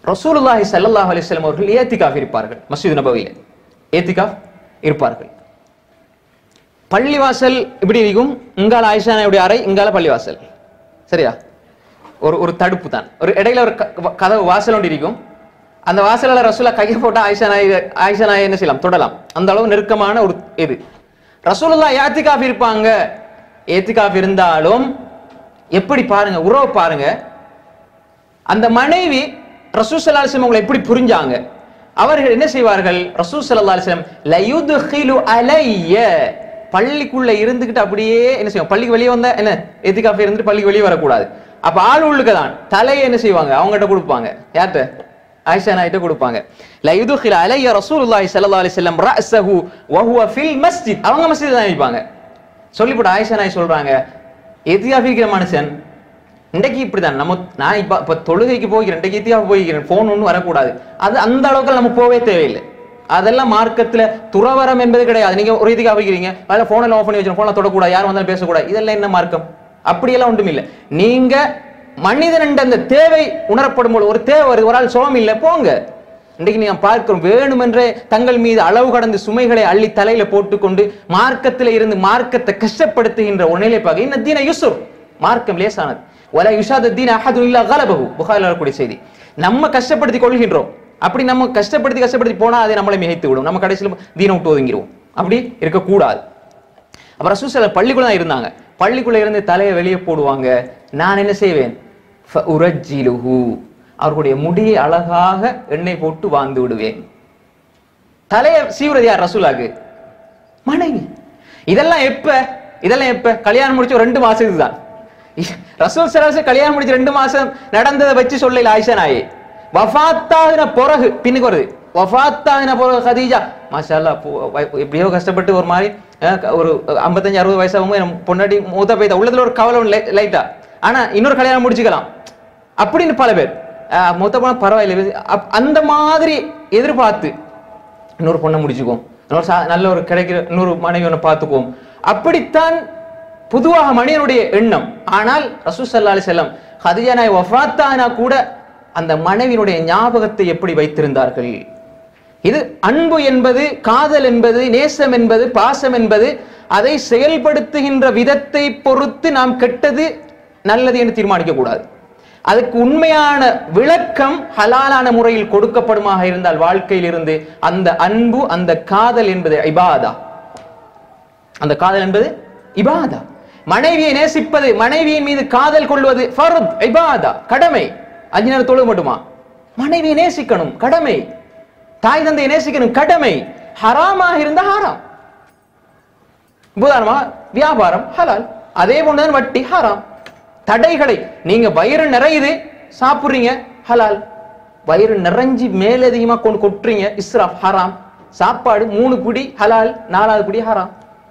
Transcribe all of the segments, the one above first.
ரசூலுல்லாஹி ஸல்லல்லாஹு அலைஹி வஸல்லம் அவர்கள் ஏத்திகாஃப் இருப்பார்கள் மஸ்ஜித் நபவியில ஏத்திகாஃப் இருப்பார்கள் பள்ளிவாசல் இப்படி இருக்கும் இங்கால ஆயிஷானுடைய அறை இங்கால பள்ளிவாசல் சரியா ஒரு ஒரு தடுப்பு தான் ஒரு இடையில ஒரு க- வ- கதவு வாசல் ஒன்று இருக்கும் அந்த வாசல்ல ரசூலா கையை போட்டா ஆயிஷா நாய் ஆயிஷா நாய் என்ன செய்யலாம் தொடலாம் அந்த அளவு நெருக்கமான ஒரு இது ரசூலுல்லா ஏத்திகாஃப் இருப்பாங்க ஏத்திகாஃப் இருந்தாலும் எப்படி பாருங்க உறவு பாருங்க அந்த மனைவி ரசூல் ஸல்லல்லாஹு அலைஹி வஸல்லம் அவங்களை எப்படி புரிஞ்சாங்க அவர்கள் என்ன செய்வார்கள் ரசூல் ஸல்லல்லாஹு அலைஹி வஸல்லம் லயுத்கிலு அலைய பள்ளிக்குள்ள இருந்துகிட்டு அப்படியே என்ன செய்வாங்க பள்ளிக்கு வெளியே வந்தா என்ன எத்திகாஃப் இருந்துட்டு பள்ளிக்கு வெளியே வரக்கூடாது அப்ப ஆள் உள்ளுக்கு தான் தலையை என்ன செய்வாங்க அவங்ககிட்ட கொடுப்பாங்க யார்கிட்ட ஆயிஷா நாயிட்ட கொடுப்பாங்க லயுதுகில அலைய ரசூலுல்லாஹி ஸல்லல்லாஹு அலைஹி வஸல்லம் ரஅஸஹு வஹுவ ஃபில் மஸ்ஜித் அவங்க மஸ்ஜித் தான் இருப்பாங்க சொல்லிவிட்டு ஆயிஷா நாய் சொல்றாங்க எத்திகாஃப் இருக்கிற மனுஷன் இன்றைக்கு இப்படிதான் நம்ம நான் இப்ப இப்ப தொழுகைக்கு போகிறேன் இன்றைக்கு இத்தியாக போகிறேன் போன் ஒன்றும் வரக்கூடாது அது அந்த அளவுக்கு நம்ம போவே தேவையில்லை அதெல்லாம் மார்க்கத்துல துறவரம் என்பது கிடையாது நீங்க ஒரு இதுக்காக வைக்கிறீங்க அதில் போனில் ஆஃப் பண்ணி வச்சிருக்கோம் போனை தொடக்கூடாது யாரும் வந்தாலும் பேசக்கூடாது இதெல்லாம் என்ன மார்க்கம் அப்படியெல்லாம் ஒன்றும் இல்லை நீங்க மனிதன் என்ற அந்த தேவை உணரப்படும் போது ஒரு தேவை வருது ஒரு ஆள் சோகம் இல்லை போங்க இன்றைக்கு நீங்க பார்க்கிறோம் வேணுமென்றே தங்கள் மீது அளவு கடந்து சுமைகளை அள்ளி தலையில போட்டுக்கொண்டு மார்க்கத்துல இருந்து மார்க்கத்தை கஷ்டப்படுத்துகின்ற ஒரு நிலைப்பாக இன்ன தீன யூசுப் மார்க்கம் லேசானது வல யுஷாத தீன அஹது இல்லா கலபகு புகாரில் வரக்கூடிய செய்தி நம்ம கஷ்டப்படுத்தி கொள்கின்றோம் அப்படி நம்ம கஷ்டப்படுத்தி கஷ்டப்படுத்தி போனா அதை நம்மளை மிகைத்து விடும் நம்ம கடைசியில் தீன விட்டு ஒதுங்கிடுவோம் அப்படி இருக்கக்கூடாது அப்ப ரசூசல பள்ளிக்குள்ள தான் இருந்தாங்க பள்ளிக்குள்ள இருந்து தலையை வெளியே போடுவாங்க நான் என்ன செய்வேன் ஃபஉரஜ்ஜிலுஹு. அவர்களுடைய முடியை அழகாக எண்ணெய் போட்டு வாழ்ந்து விடுவேன் தலையை சீவுறது யார் ரசூலாக்கு மனைவி இதெல்லாம் எப்ப இதெல்லாம் எப்ப கல்யாணம் முடிச்சு ஒரு ரெண்டு மாசத்துக்கு தான் ரசூல் சலாச கல்யாணம் முடிச்சு ரெண்டு மாசம் நடந்ததை வச்சு சொல்லல ஆயிஷா நாயே வஃபாத்தாகின பிறகு பின்னுக்கு வருது வஃபாத்தாகின பிறகு கதீஜா மாஷா அல்லாஹ், போ- வ- எப்படியோ கஷ்டப்பட்டு ஒரு மாதிரி அஹ், க- ஒரு ஐம்பத்தஞ்சு அறுபது வயசாகும் நம்ம பொன்னாடி மூத்த போய்தா உள்ளதுல ஒரு கவலை ஒண்ணு லை- லைட்டா ஆனா இன்னொரு கல்யாணம் முடிச்சுக்கலாம் அப்படின்னு பல பேர் அஹ், மூத்த போனா பரவாயில்லை அப்- அந்த மாதிரி எதிர்பார்த்து இன்னொரு பொண்ணை முடிச்சுக்குவோம் இன்னொரு சா- நல்ல ஒரு கிடைக்கிற இன்னொரு மனைவி ஒன்று பார்த்துக்குவோம் அப்படித்தான் பொதுவாக மனிதனுடைய எண்ணம் ஆனால் ரசூல் ஸல்லல்லாஹு அலைஹி வஸல்லம் ஹதிஜா நாய் வஃபாத்தானா கூட அந்த மனைவியினுடைய ஞாபகத்தை எப்படி வைத்திருந்தார்கள் இது அன்பு என்பது காதல் என்பது நேசம் என்பது பாசம் என்பது அதை செயல்படுத்துகின்ற விதத்தை பொறுத்து நாம் கெட்டது நல்லது என்று தீர்மானிக்க கூடாது அதுக்கு உண்மையான விளக்கம் ஹலாலான முறையில் கொடுக்கப்படுமாக இருந்தால் வாழ்க்கையில் இருந்து அந்த அன்பு அந்த காதல் என்பது இபாதா அந்த காதல் என்பது இபாதா மனைவியை நேசிப்பது மனைவியின் மீது காதல் கொள்வது ஃபர்த் இபாதா கடமை அஞ்சு நேரம் தொழுக மட்டுமா மனைவியை நேசிக்கணும் கடமை தாய் தந்தையை நேசிக்கணும் கடமை ஹராமாக இருந்தா ஹராம் உதாரணமா வியாபாரம் ஹலால் அதே போன்றுதான் வட்டி ஹராம் தடைகளை நீங்க வயிறு நிறையுது சாப்பிடுறீங்க ஹலால் வயிறு நிறைஞ்சு மேலதிகமா கொண்டு கொட்டுறீங்க இஸ்ராப் ஹராம் சாப்பாடு மூணு பிடி ஹலால் நாலாவது பிடி ஹராம்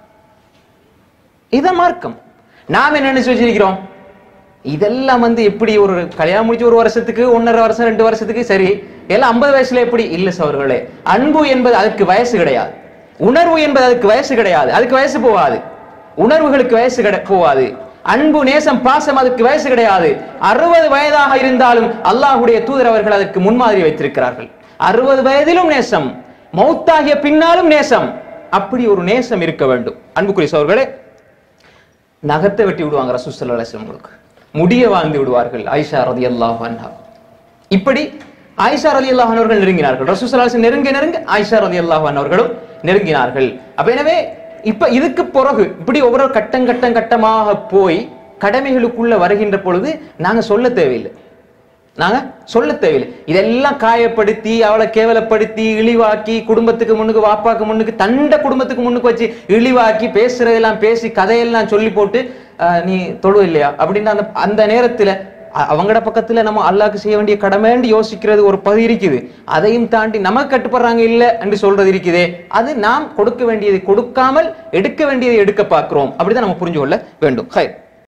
இத மார்க்கம் நாம் என்ன நினைச்சு வச்சிருக்கிறோம் இதெல்லாம் வந்து எப்படி ஒரு கல்யாணம் முடிச்சு ஒரு வருஷத்துக்கு ஒன்னரை வருஷம் ரெண்டு வருஷத்துக்கு சரி எல்லாம் ஐம்பது வயசுல எப்படி இல்ல சவர்களே அன்பு என்பது அதுக்கு வயசு கிடையாது உணர்வு என்பது அதுக்கு வயசு கிடையாது அதுக்கு வயசு போகாது உணர்வுகளுக்கு வயசு கிடை போகாது அன்பு நேசம் பாசம் அதுக்கு வயசு கிடையாது அறுபது வயதாக இருந்தாலும் அல்லாஹ்வுடைய தூதர் அவர்கள் அதற்கு முன்மாதிரி வைத்திருக்கிறார்கள் அறுபது வயதிலும் நேசம் மௌத்தாகிய பின்னாலும் நேசம் அப்படி ஒரு நேசம் இருக்க வேண்டும் அன்புக்குரிய சோர்களே நகத்தை வெட்டி விடுவாங்க ரசூசல்லா அலிஸ்லம்களுக்கு முடிய வாழ்ந்து விடுவார்கள் ஆயிஷா ரதி அல்லாஹ் அன்ஹா இப்படி ஆயிஷா ரதி அல்லாஹ் அவர்கள் நெருங்கினார்கள் ரசூசல்லா அலிஸ்லம் நெருங்க நெருங்க ஆயிஷா ரதி அல்லாஹ் அவர்களும் நெருங்கினார்கள் அப்ப எனவே இப்ப இதுக்கு பிறகு இப்படி ஒவ்வொரு கட்டம் கட்டம் கட்டமாக போய் கடமைகளுக்குள்ள வருகின்ற பொழுது நாங்க சொல்ல தேவையில்லை நாங்க சொல்ல தேவையில்லை இதெல்லாம் காயப்படுத்தி அவளை கேவலப்படுத்தி இழிவாக்கி குடும்பத்துக்கு முன்னுக்கு வாப்பாக்கு முன்னுக்கு தண்ட குடும்பத்துக்கு முன்னுக்கு வச்சு இழிவாக்கி பேசுறதெல்லாம் பேசி கதையெல்லாம் சொல்லி போட்டு ஆஹ், நீ தொழு இல்லையா அப்படின்னு அந்த அந்த நேரத்துல அ- அவங்கட பக்கத்துல நம்ம அல்லாஹ்க்கு செய்ய வேண்டிய கடமைன்னு யோசிக்கிறது ஒரு பகுதி இருக்குது அதையும் தாண்டி நமக்கு கட்டுப்படுறாங்க இல்ல என்று சொல்றது இருக்குதே அது நாம் கொடுக்க வேண்டியதை கொடுக்காமல் எடுக்க வேண்டியதை எடுக்க பார்க்கிறோம் அப்படிதான் நம்ம புரிஞ்சு கொள்ள வேண்டும் ஹை